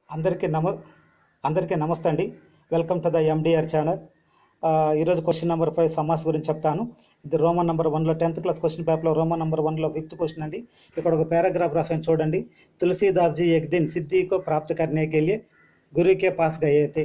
అందరికీ నమ అందరికీ నమస్తే అండి welcome to the MDR channel ఈరోజు క్వశ్చన్ నెంబర్ ఫైవ్ సమాస్ గురించి చెప్తాను ఇది రోమన్ నెంబర్ వన్లో టెన్త్ క్లాస్ క్వశ్చన్ పేపర్లో రోమన్ నెంబర్ వన్లో ఫిఫ్త్ క్వశ్చన్ అండి ఇక్కడ ఒక పారాగ్రాఫ్ రాసాను చూడండి तुलसीदास जी एक दिन सिद्धि को प्राप्त करने के लिए गुरु के पास गए थे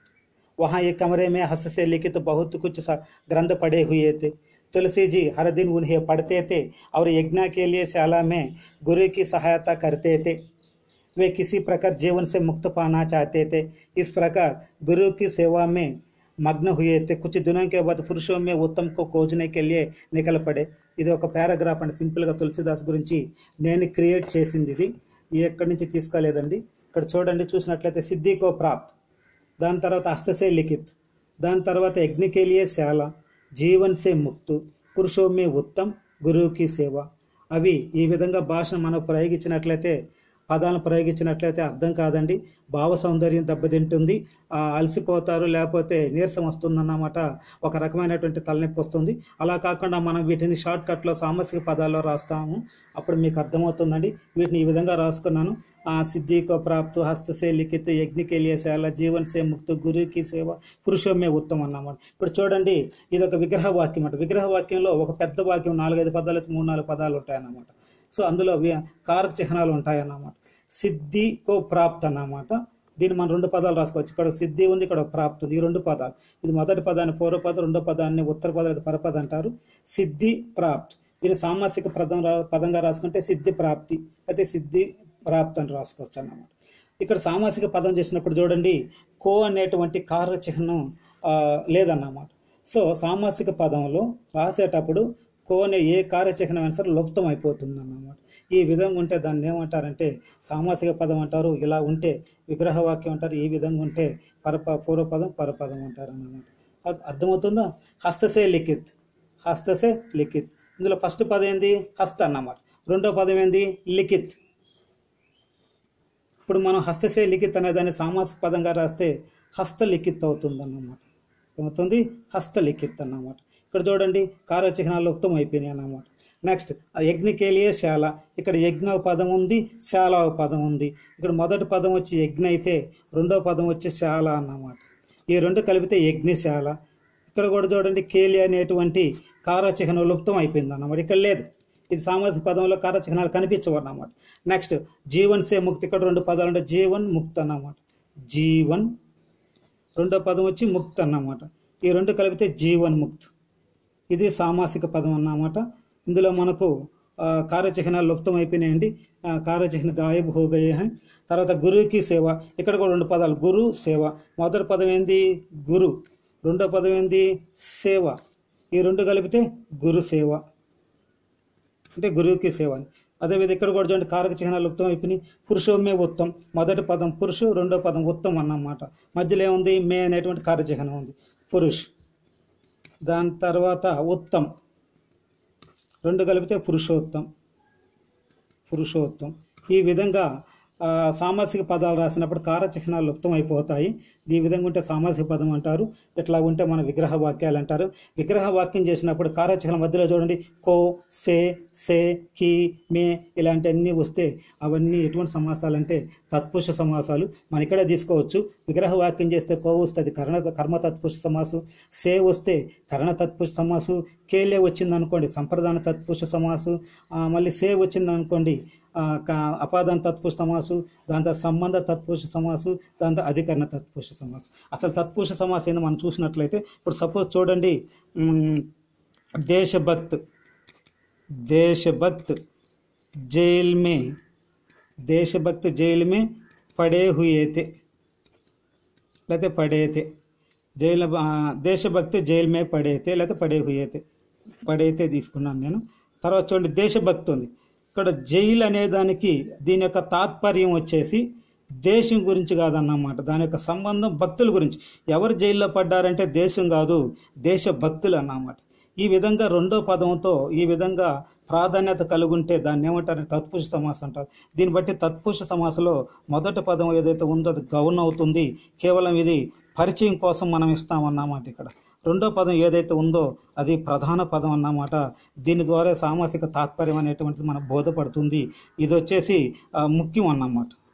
वहाँ एक कमरे में हस्त से लिखित बहुत कुछ सा- ग्रंथ पड़े हुए थे तुलसी जी हर दिन उन्हें पढ़ते थे और यज्ञ के लिए शाला में गुरु की सहायता करते थे वे किसी प्रकार जीवन से मुक्त पाना चाहते थे इस प्रकार गुरु की सेवा में मग्न हुए थे कुछ दिनों के बाद पुरुषों में उत्तम को खोजने के लिए निकल पड़े ఇది ఒక పారాగ్రాఫ్ అండి సింపుల్గా తులసిదాస్ గురించి నేను క్రియేట్ చేసింది ఇది ఇది ఎక్కడి నుంచి తీసుకోలేదండి ఇక్కడ చూడండి చూసినట్లయితే సిద్ధికో ప్రాప్త్ దాని తర్వాత హస్తసే లిఖిత్ దాని తర్వాత యజ్ఞకేలియే శాల జీవన్ సే ముక్తు పురుషోమే ఉత్తమ్ గురువుకి సేవ అవి ఈ విధంగా భాషను మనం ప్రయోగించినట్లయితే పదాలను ప్రయోగించినట్లయితే అర్థం కాదండి భావ సౌందర్యం దెబ్బతింటుంది ఆ, అలసిపోతారు లేకపోతే నీరసం వస్తుందన్నమాట ఒక రకమైనటువంటి తలనొప్పి వస్తుంది అలా కాకుండా మనం వీటిని షార్ట్ కట్లో సామసిక పదాల్లో రాస్తాము అప్పుడు మీకు అర్థమవుతుందండి వీటిని ఈ విధంగా రాసుకున్నాను ఆ సిద్ధికో ప్రాప్తు హస్తసే లిఖిత్ యజ్ఞకేలియ శాల జీవన్ సే ముక్తు గురుకి సేవ పురుషోమే ఉత్తమం అన్నమాట ఇప్పుడు చూడండి ఇది ఒక విగ్రహ వాక్యం అన్నమాట విగ్రహ వాక్యంలో ఒక పెద్ద వాక్యం నాలుగైదు పదాలు మూడు నాలుగు పదాలు ఉంటాయన్నమాట సో అందులో వి- కారక చిహ్నాలు ఉంటాయన్నమాట సిద్ధికో ప్రాప్త్ అన్నమాట దీన్ని మనం రెండు పదాలు రాసుకోవచ్చు ఇక్కడ సిద్ధి ఉంది ఇక్కడ ప్రాప్తి ఉంది ఈ రెండు పదాలు ఇది మొదటి పదాన్ని పూర్వపదం రెండో పదాన్ని ఉత్తర పదాలు పరపద అంటారు సిద్ధి ప్రాప్త్ దీన్ని సామాసిక పదం రా- పదంగా రాసుకుంటే సిద్ధి ప్రాప్తి అయితే సిద్ధి ప్రాప్తి అని రాసుకోవచ్చు అన్నమాట ఇక్కడ సామాసిక పదం చేసినప్పుడు చూడండి కో అనేటువంటి కార చిహ్నం ఆ, లేదన్నమాట సో సామాసిక పదంలో రాసేటప్పుడు కో అనే ఏ కార్యచిహ్నం అయినా సరే లుప్తం అయిపోతుంది అన్నమాట ఈ విధంగా ఉంటే దాన్ని ఏమంటారంటే సామాసిక పదం అంటారు ఇలా ఉంటే విగ్రహ వాక్యం అంటారు ఈ విధంగా ఉంటే పరప పూర్వపదం పరపదం అంటారు అన్నమాట అర్థ- అర్థమవుతుందా హస్తసే లిఖిత్ హస్తసే లిఖిత్ ఇందులో ఫస్ట్ పదం ఏంది హస్త అన్నమాట రెండో పదం ఏంది లిఖిత్ ఇప్పుడు మనం హస్తసే లిఖిత్ అనే దాన్ని సామాసిక పదంగా రాస్తే హస్తలిఖిత్ అవుతుంది అన్నమాట ఏమవుతుంది హస్తలిఖిత్ అన్నమాట ఇక్కడ చూడండి కార్యచిహ్నాలు ఉత్తమం అయిపోయినాయి అన్నమాట నెక్స్ట్ యజ్ఞకేలియే శాల ఇక్కడ యజ్ఞ ఒక పదం ఉంది శాల ఒక పదం ఉంది ఇక్కడ మొదటి పదం వచ్చి యజ్ఞ అయితే రెండో పదం వచ్చి శాల అన్నమాట ఈ రెండు కలిపితే యజ్ఞశాల ఇక్కడ కూడా చూడండి కేలి అనేటువంటి కారచిహ్నం లుప్తం అయిపోయింది అన్నమాట ఇక్కడ లేదు ఇది సామాజిక పదంలో కారచిహ్నాలు కనిపించవు అన్నమాట నెక్స్ట్ జీవన్ సే ముక్తి ఇక్కడ రెండు పదాలు అంటే జీవన్ ముక్త్ అన్నమాట జీవన్ రెండో పదం వచ్చి ముక్త్ అన్నమాట ఈ రెండు కలిపితే జీవన్ ముక్త్ ఇది సామాసిక పదం అన్నమాట ఇందులో మనకు ఆ, కార్యచిహ్నాలు లుప్తం అయిపోయినాయండి ఆ, కార్యచిహ్న గాయబ్ హో గయే హై తర్వాత గురువుకి సేవ ఇక్కడ కూడా రెండు పదాలు గురు సేవ మొదటి పదం ఏంది గురు రెండో పదం ఏంది సేవ ఈ రెండు కలిపితే గురు సేవ అంటే గురువుకి సేవ అని అదేవిధంగా ఇక్కడ కూడా చూడండి కారక చిహ్నాలు ఉత్తమం అయిపోయినాయి పురుషోమే ఉత్తం మొదటి పదం పురుషు రెండో పదం ఉత్తం అన్నమాట మధ్యలో ఏముంది మే అనేటువంటి కార్యచిహ్నం ఉంది పురుష్ దాని తర్వాత ఉత్తం రెండు కలిపితే పురుషోత్తం పురుషోత్తం ఈ విధంగా ఆ, సామాసిక పదాలు రాసినప్పుడు కారచిహ్నాలు లుప్తం అయిపోతాయి ఈ విధంగా ఉంటే సామాసిక పదం అంటారు ఇట్లా ఉంటే మన విగ్రహ వాక్యాలు అంటారు విగ్రహ వాక్యం చేసినప్పుడు కారచిహ్నం మధ్యలో చూడండి కో సే సే కి మే ఇలాంటి అన్నీ వస్తే అవన్నీ ఎటువంటి సమాసాలు అంటే తత్పురుష సమాసాలు మన ఇక్కడే తీసుకోవచ్చు విగ్రహ వాక్యం చేస్తే కో వస్తుంది కర్ణ కర్మ తత్పురుష సమాసు సే వస్తే కరణ తత్పురుష సమాసు కేలే వచ్చింది అనుకోండి సంప్రదాన తత్పురుష సమాసు ఆ, మళ్ళీ సే వచ్చింది అనుకోండి ఆ, క- అపాదాన తత్పురుష సమాసు దాంతో సంబంధ తత్పురుష సమాసు దాంతో అధికరణ తత్పురుష సమాసు అసలు తత్పురుష సమాసం ఏందో మనం చూసినట్లయితే ఇప్పుడు సపోజ్ చూడండి మ్, దేశభక్త్ దేశభక్త్ జైల్ మే దేశభక్త్ జైలు మే పడే హుయే తే లేకపోతే పడేతే జైలు ఆ, దేశభక్తి జైలు మే పడేతే లేకపోతే పడే హుయేతే పడైతే తీసుకున్నాను నేను తర్వాత చూడండి దేశభక్తి ఉంది ఇక్కడ జైలు అనే దానికి దీని యొక్క తాత్పర్యం వచ్చేసి దేశం గురించి కాదన్నమాట దాని యొక్క సంబంధం భక్తుల గురించి ఎవరు జైల్లో పడ్డారంటే దేశం కాదు దేశ భక్తులు అన్నమాట ఈ విధంగా రెండో పదంతో ఈ విధంగా ప్రాధాన్యత కలుగుంటే దాన్ని ఏమంటారంటే తత్పురుష సమాసం అంటారు దీన్ని బట్టి తత్పురుష సమాసంలో మొదటి పదం ఏదైతే ఉందో అది గౌన్ అవుతుంది కేవలం ఇది పరిచయం కోసం మనం ఇస్తామన్నమాట ఇక్కడ రెండో పదం ఏదైతే ఉందో అది ప్రధాన పదం అన్నమాట దీని ద్వారా సామాసిక తాత్పర్యం అనేటువంటిది మనకు బోధపడుతుంది ఇది వచ్చేసి ఆ, ముఖ్యం అన్నమాట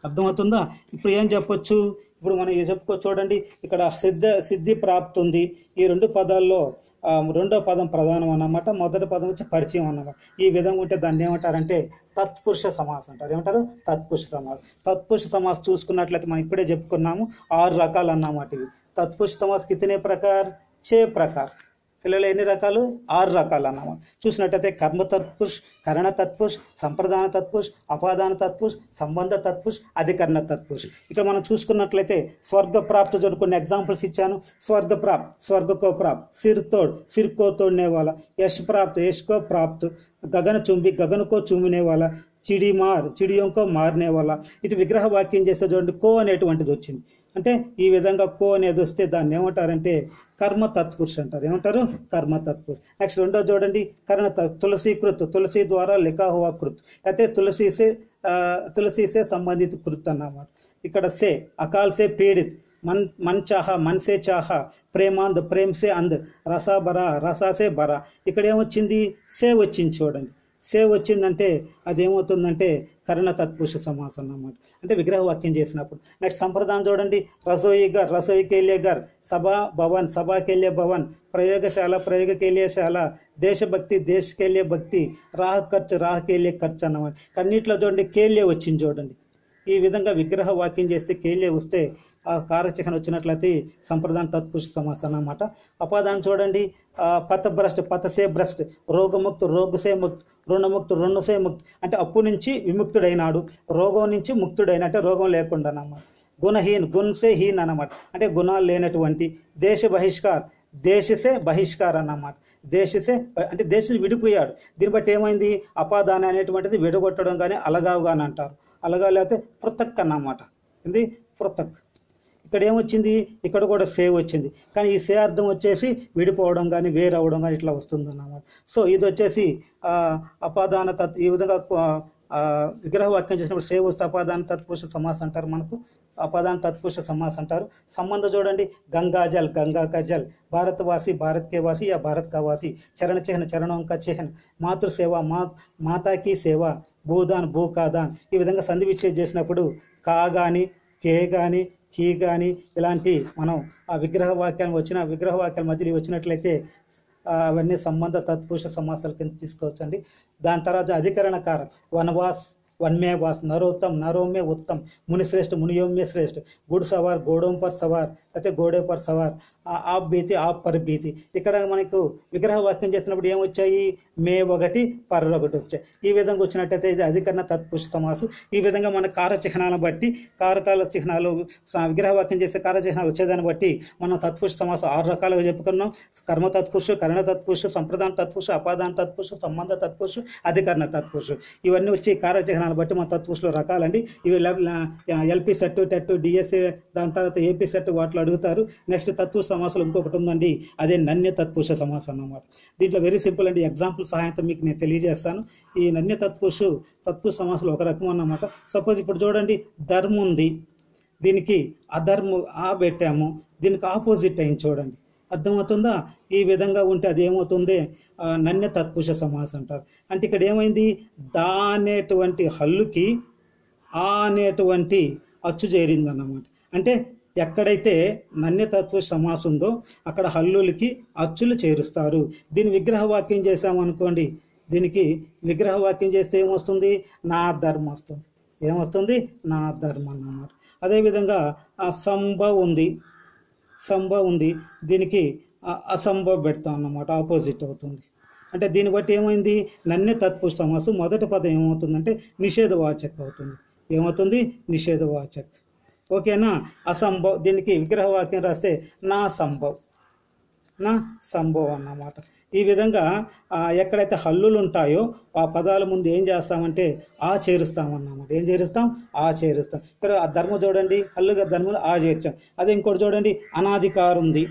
అర్థమవుతుందా ఇప్పుడు ఏం చెప్పొచ్చు ఇప్పుడు మనం ఏం చెప్పుకో చూడండి ఇక్కడ సిద్ధ సిద్ధి ప్రాప్తి ఉంది ఈ రెండు పదాల్లో ఆ, రెండో పదం ప్రధానం అన్నమాట మొదటి పదం వచ్చి పరిచయం అన్నమాట ఈ విధంగా ఉంటే దాన్ని ఏమంటారంటే తత్పురుష సమాసం అంటారు ఏమంటారు తత్పురుష సమాసం తత్పురుష సమాసం చూసుకున్నట్లయితే మనం ఇప్పుడే చెప్పుకున్నాము ఆరు రకాలు అన్నమాట ఇవి తత్పురుష సమాస్ కితనే ప్రకార్ చే ప్రకార్ పిల్లలు ఎన్ని రకాలు ఆరు రకాలు అన్నమాట చూసినట్టయితే కర్మ తత్పురుష్ కరణ తత్పురుష్ సంప్రదాన తత్పురుష్ అపాదాన తత్పురుష్ సంబంధ తత్పురుష్ అధికరణ తత్పురుష్ ఇక్కడ మనం చూసుకున్నట్లయితే స్వర్గ ప్రాప్తి జోడు కొన్ని ఎగ్జాంపుల్స్ ఇచ్చాను స్వర్గ ప్రాప్త్ స్వర్గకో ప్రాప్త్ సిర్ తోడ్ సిర్ కో తోడనే వాళ్ళ యశ్ ప్రాప్త్ యశ్ కో ప్రాప్త్ గగన చుంబి గగన కో చుమ్మినే వాళ్ళ చిడి మార్ చిడియంకో మారనే వాళ్ళ ఇటు విగ్రహ వాక్యం చేస్తే చూడండి కో అనేటువంటిది వచ్చింది అంటే ఈ విధంగా కో అనేది వస్తే దాన్ని ఏమంటారంటే కర్మ తత్పురుష్ అంటారు ఏమంటారు కర్మ తత్పురుష్ నెక్స్ట్ రెండో చూడండి కర్ణ త- తులసి కృత్ తులసి ద్వారా లిఖా హువా కృత్ అయితే తులసి సే ఆ, తులసి సే సంబంధిత కృత్ అన్నమాట ఇక్కడ సే అకాల్ సే పీడిత్ మన్ మన్ చాహ మన్ సే చాహ ప్రేమాంద్ ప్రేమ్ సే అంద్ రసా బరా రసా సే బరా ఇక్కడ ఏమొచ్చింది సే వచ్చింది చూడండి సే వచ్చిందంటే అదేమవుతుందంటే కరణ తత్పురుష సమాసం అన్నమాట అంటే విగ్రహ వాక్యం చేసినప్పుడు నెక్స్ట్ సంప్రదాయం చూడండి రసోయి గర్ రసోయి కేలియే గర్ సభా భవన్ సభా కేలియే భవన్ ప్రయోగశాల ప్రయోగ కేలియే శాల దేశభక్తి దేశ కేలియే భక్తి రాహ ఖర్చు రాహ కేలియే ఖర్చు అన్నమాట కన్నిట్లో చూడండి కేలియే వచ్చింది చూడండి ఈ విధంగా విగ్రహ వాక్యం చేస్తే కేలియే వస్తే ఆ కారచిహ్న వచ్చినట్లయితే సంప్రదాయం తత్పురుష సమాసం అన్నమాట అపాదాన్ని చూడండి ఆ, పత భ్రష్ట్ పతసే భ్రష్ట్ రోగముక్తు రోగసే ముక్త్ రుణముక్తు రుణసే ముక్త్ అంటే అప్పు నుంచి విముక్తుడైనాడు రోగం నుంచి ముక్తుడైన అంటే రోగం లేకుండా అన్నమాట గుణహీన్ గుణసే హీన్ అన్నమాట అంటే గుణాలు లేనటువంటి దేశ బహిష్కార్ దేశసే బహిష్కార్ అన్నమాట దేశసే అంటే దేశం విడిపోయాడు దీన్ని బట్టి ఏమైంది అపాదాన అనేటువంటిది విడగొట్టడం కానీ అలగావు కానీ అంటారు అలగా లేకపోతే పృథక్ అన్నమాట ఏంది పృథక్ ఇక్కడ ఏమొచ్చింది ఇక్కడ కూడా సేవ్ వచ్చింది కానీ ఈ సే అర్థం వచ్చేసి విడిపోవడం కానీ వేరవడం కానీ ఇట్లా వస్తుంది అన్నమాట సో ఇది వచ్చేసి ఆ, అపాదాన తత్ ఈ విధంగా ఆ, విగ్రహ వాక్యం చేసినప్పుడు సేవ్ వస్తే అపాదాన తత్పురుష సమాస్ అంటారు మనకు అపాదాన తత్పురుష సమాస్ అంటారు సంబంధం చూడండి గంగాజల్ గంగా కా జల్ భారతవాసి భారత్ కే వాసి యా భారత్ కా వాసి చరణ చిహ్న చరణం కా చిహ్న మాతృసేవ మా మాతాకి సేవ భూదాన్ భూకాదాన్ ఈ విధంగా సంధి విచ్ఛేద్ చేసినప్పుడు కా కానీ కే కానీ కీ కానీ ఇలాంటి మనం ఆ విగ్రహ వాక్యాలు వచ్చిన విగ్రహ వాక్యాల మధ్యలో వచ్చినట్లయితే ఆ, అవన్నీ సంబంధ తత్పురుష సమాసాల కింద తీసుకోవచ్చండి దాని తర్వాత అధికరణ కారం వనవాస్ వన్మే వాస్ నరోత్తమ్ నరోమే ఉత్తమ్ ముని శ్రేష్ఠ మునియోమ్య శ్రేష్ఠ గుడ్ సవార్ గోడోం పర్ సవార్ అయితే గోడే పర్ సవార్ ఆ- ఆప్ భీతి ఆప్ పర్ భీతి ఇక్కడ మనకు విగ్రహ వాక్యం చేసినప్పుడు ఏమొచ్చాయి మే ఒకటి పర్ ఒకటి వచ్చాయి ఈ విధంగా వచ్చినట్టయితే ఇది అధికరణ తత్పురుష సమాసం ఈ విధంగా మన కార చిహ్నాలను బట్టి కారకాల చిహ్నాలు స- విగ్రహ వాక్యం చేసే కార చిహ్నాలు వచ్చేదాన్ని బట్టి మనం తత్పురుష సమాసం ఆరు రకాలుగా చెప్పుకున్నాం కర్మ తత్పురుషు కరణ తత్పురుషు సంప్రదాన తత్పురుషు అపాదాన తత్పురుషు సంబంధ తత్పురుషు అధికరణ తత్పురుషు ఇవన్నీ వచ్చి కార చిహ్నాలను బట్టి మన తత్పురుషులు రకాలండి ఇవి ఎల్పి సెట్ టెట్ డిఎస్ఏ దాని తర్వాత ఏపీ సెట్ వాటిలో అడుగుతారు నెక్స్ట్ తత్పురుష సమాసాలు ఇంకొకటి ఉందండి అదే నన్య తత్పురుష సమాసం అన్నమాట దీంట్లో వెరీ సింపుల్ అండి ఎగ్జాంపుల్ సహాయంతో మీకు నేను తెలియజేస్తాను ఈ నన్య తత్పురుషు తత్పురుష సమాసాలు ఒక రకం అన్నమాట సపోజ్ ఇప్పుడు చూడండి ధర్మం ఉంది దీనికి అధర్మ ఆ పెట్టాము దీనికి ఆపోజిట్ అయింది చూడండి అర్థమవుతుందా ఈ విధంగా ఉంటే అది ఏమవుతుంది ఆ, నన్య తత్పురుష సమాసం అంటారు అంటే ఇక్కడ ఏమైంది దా అనేటువంటి హల్లుకి ఆ అనేటువంటి అచ్చు చేరింది అన్నమాట అంటే ఎక్కడైతే నన్యతత్వ సమాసం ఉందో అక్కడ హల్లులకి అచ్చులు చేరుస్తారు దీని విగ్రహ వాక్యం చేసామనుకోండి దీనికి విగ్రహ వాక్యం చేస్తే ఏమొస్తుంది నా ధర్మం వస్తుంది ఏమొస్తుంది నా ధర్మం అన్నమాట అదేవిధంగా ఆ సంభవ్ ఉంది సంభవ్ ఉంది దీనికి ఆ అసంభవ్ పెడతాం అన్నమాట ఆపోజిట్ అవుతుంది అంటే దీన్ని బట్టి ఏమైంది నన్నే తత్పురుష సమాసం మొదటి పదం ఏమవుతుందంటే నిషేధవాచక్ అవుతుంది ఏమవుతుంది నిషేధవాచక్ ఓకేనా అసంభవ్ దీనికి విగ్రహ వాక్యం రాస్తే నా సంభవ్ నా సంభవం అన్నమాట ఈ విధంగా ఆ, ఎక్కడైతే హల్లులు ఉంటాయో ఆ పదాల ముందు ఏం చేస్తామంటే ఆ చేరుస్తామన్నమాట ఏం చేరుస్తాం ఆ చేరుస్తాం ఇక్కడ ఆ ధర్మం చూడండి హల్లుగా ధర్మం ఆ చేర్చాం అదే ఇంకోటి చూడండి అనాధికార్ ఉంది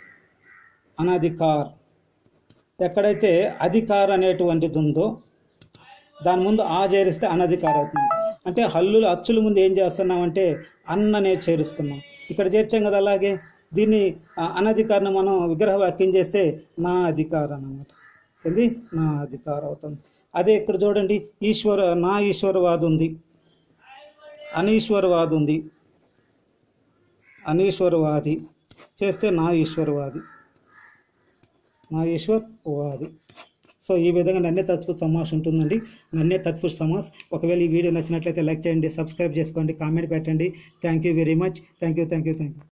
అనాధికార్ ఎక్కడైతే అధికార్ అనేటువంటిది ఉందో దాని ముందు ఆ చేరిస్తే అనధికారం అవుతుంది అంటే హల్లులు అచ్చుల ముందు ఏం చేస్తున్నామంటే అన్ననే చేరుస్తున్నాం ఇక్కడ చేర్చాం కదా అలాగే దీన్ని ఆ, అనధికారం మనం విగ్రహ వాక్యం చేస్తే నా అధికారం అన్నమాట ఏంది నా అధికారం అవుతుంది అదే ఇక్కడ చూడండి ఈశ్వర నా ఈశ్వరవాదు ఉంది అనీశ్వరవాది ఉంది అనీశ్వరవాది చేస్తే నా ఈశ్వరవాది నా ఈశ్వర్వాది సో ఈ విధంగా నన్నే తత్పురుష సమాస్ ఉంటుందండి నన్నే తత్పురుష సమాస్ ఒకవేళ ఈ వీడియో నచ్చినట్లయితే లైక్ చేయండి సబ్స్క్రైబ్ చేసుకోండి కామెంట్ పెట్టండి thank you very much thank you thank you thank you